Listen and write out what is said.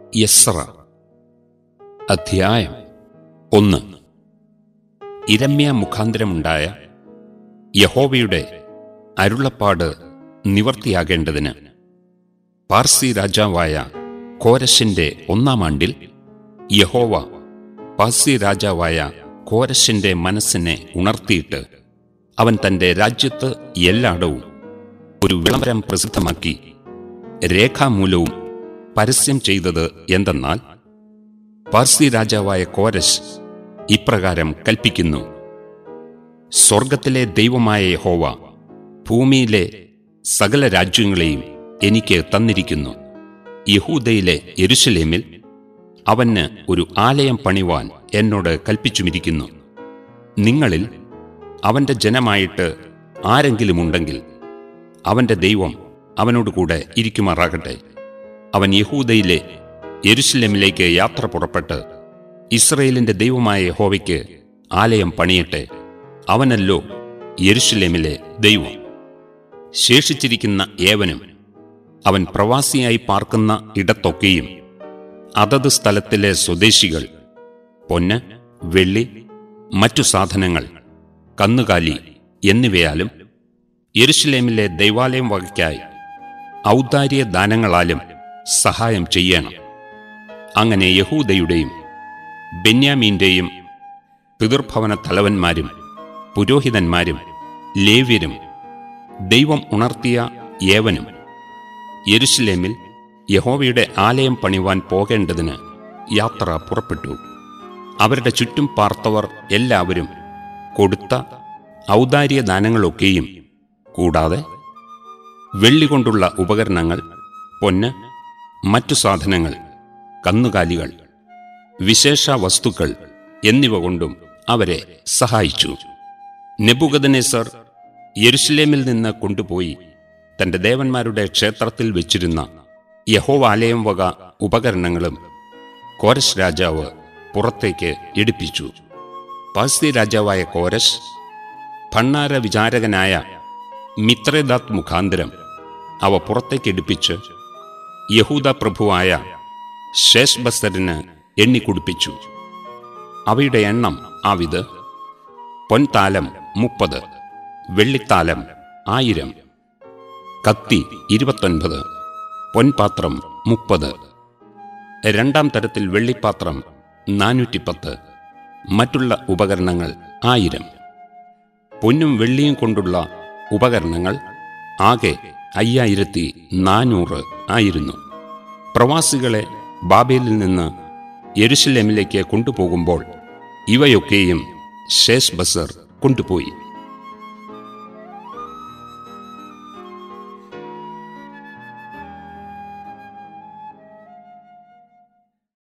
യസ്ര അധ്യായം ഒന്ന് ഇരമ്യ മുഖാന്തരമുണ്ടായ യഹോവയുടെ അരുളപ്പാട് നിവർത്തിയാകേണ്ടതിന് പാർസി രാജാവായ കോരശിന്റെ ഒന്നാം ആണ്ടിൽ യഹോവ പാർസി രാജാവായ കോരശിന്റെ മനസ്സിനെ ഉണർത്തിയിട്ട് അവൻ തന്റെ രാജ്യത്ത് എല്ലായിടവും ഒരു വിളംബരം പ്രസിദ്ധമാക്കി രേഖാമൂലവും പരസ്യം ചെയ്തത് എന്തെന്നാൽ പാർസി രാജാവായ കോരശ് ഇപ്രകാരം കൽപ്പിക്കുന്നു സ്വർഗത്തിലെ ദൈവമായ യഹോവ ഭൂമിയിലെ സകല രാജ്യങ്ങളെയും എനിക്ക് തന്നിരിക്കുന്നു യഹൂദയിലെ യെരുശലേമിൽ അവന് ഒരു ആലയം പണിവാൻ എന്നോട് കൽപ്പിച്ചുമിരിക്കുന്നു നിങ്ങളിൽ അവന്റെ ജനമായിട്ട് ആരെങ്കിലുമുണ്ടെങ്കിൽ അവന്റെ ദൈവം അവനോടുകൂടെ ഇരിക്കുമാറാകട്ടെ അവൻ യഹൂദയിലെ യെരുശലേമിലേക്ക് യാത്ര പുറപ്പെട്ട് ഇസ്രയേലിന്റെ ദൈവമായ യഹോവയ്ക്ക് ആലയം പണിയട്ടെ അവനല്ലോ യെരുശലേമിലെ ദൈവം ശേഷിച്ചിരിക്കുന്ന ഏവനും അവൻ പ്രവാസിയായി പാർക്കുന്ന ഇടത്തൊക്കെയും അതത് സ്ഥലത്തിലെ സ്വദേശികൾ പൊന്ന് വെള്ളി മറ്റു സാധനങ്ങൾ കന്നുകാലി എന്നിവയാലും യെരുശലേമിലെ ദൈവാലയം വകയ്ക്കായി ഔദാര്യ ദാനങ്ങളാലും സഹായം ചെയ്യണം അങ്ങനെ യഹൂദയുടെയും ബെന്യാമീന്റെയും പിതൃഭവന തലവന്മാരും പുരോഹിതന്മാരും ലേവ്യരും ദൈവം ഉണർത്തിയ ഏവനും യെരുശലേമിൽ യഹോവയുടെ ആലയം പണിവാൻ പോകേണ്ടതിന് യാത്ര പുറപ്പെട്ടു അവരുടെ ചുറ്റും പാർത്തവർ എല്ലാവരും കൊടുത്ത ഔദാര്യ ദാനങ്ങളൊക്കെയും കൂടാതെ വെള്ളി കൊണ്ടുള്ള ഉപകരണങ്ങൾ പൊന്ന് മറ്റു സാധനങ്ങൾ കന്നുകാലികൾ വിശേഷ വസ്തുക്കൾ എന്നിവ കൊണ്ടും അവരെ സഹായിച്ചു നെബുഗദനേസർ യെരുഷലേമിൽ നിന്ന് കൊണ്ടുപോയി തന്റെ ദേവന്മാരുടെ ക്ഷേത്രത്തിൽ വെച്ചിരുന്ന യഹോവാലയം വക ഉപകരണങ്ങളും കോരശ് രാജാവ് പുറത്തേക്ക് എടുപ്പിച്ചു പാസ്തി രാജാവായ കോരശ് ഭണ്ണാര വിചാരകനായ മിത്രദാത് മുഖാന്തരം അവ പുറത്തേക്കെടുപ്പിച്ച് യഹൂദ പ്രഭുവായ ശേഷ്ബസറിന് എണ്ണിക്കുടിപ്പിച്ചു അവയുടെ എണ്ണം ആവിത് പൊൻതാലം മുപ്പത് വെള്ളിത്താലം ആയിരം കത്തി ഇരുപത്തൊൻപത് പൊൻപാത്രം മുപ്പത് രണ്ടാം തരത്തിൽ വെള്ളിപ്പാത്രം നാനൂറ്റിപ്പത്ത് മറ്റുള്ള ഉപകരണങ്ങൾ ആയിരം പൊന്നും വെള്ളിയും കൊണ്ടുള്ള ഉപകരണങ്ങൾ ആകെ അയ്യായിരത്തി നാനൂറ് ആയിരുന്നു പ്രവാസികളെ ബാബേലിൽ നിന്ന് യെരുശലേമിലേക്ക് കൊണ്ടുപോകുമ്പോൾ ഇവയൊക്കെയും ശേഷ് ബസർ കൊണ്ടുപോയി